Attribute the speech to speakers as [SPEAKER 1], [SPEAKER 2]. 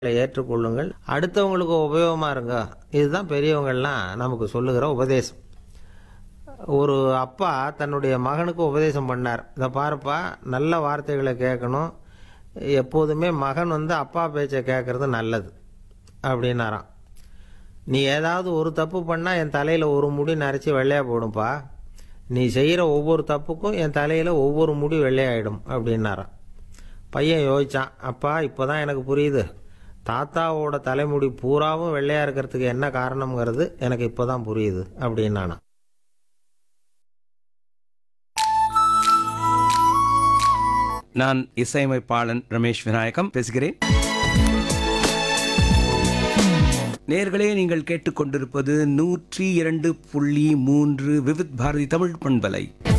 [SPEAKER 1] ஏற்றுக்கொள்ளுங்கள் அடுத்தவங்களுக்கு உபயோகமா இருங்க இதுதான் பெரியவங்கள்லாம் நமக்கு சொல்லுகிற உபதேசம் ஒரு அப்பா தன்னுடைய மகனுக்கு உபதேசம் பண்ணார் இதை பாருப்பா நல்ல வார்த்தைகளை கேட்கணும் எப்போதுமே மகன் வந்து அப்பா பேச்சை கேட்கறது நல்லது அப்படின்னாராம் நீ ஏதாவது ஒரு தப்பு பண்ணால் என் தலையில் ஒரு முடி நரைச்சி வெள்ளையாக போடும்பா நீ செய்கிற ஒவ்வொரு தப்புக்கும் என் தலையில் ஒவ்வொரு முடி வெள்ளையாயிடும் அப்படின்னாராம் பையன் யோசிச்சான் அப்பா இப்போ தான் எனக்கு புரியுது தாத்தாவோட தலைமுடி பூராவும் வெள்ளையாக இருக்கிறதுக்கு என்ன காரணம்ங்கிறது எனக்கு இப்போ தான் புரியுது அப்படின்னானா
[SPEAKER 2] நான் இசையமைப்பாளன் ரமேஷ் விநாயகம் பேசுகிறேன் நேர்களே நீங்கள் கேட்டுக்கொண்டிருப்பது நூற்றி இரண்டு புள்ளி மூன்று விவித் பாரதி தமிழ் பண்பலை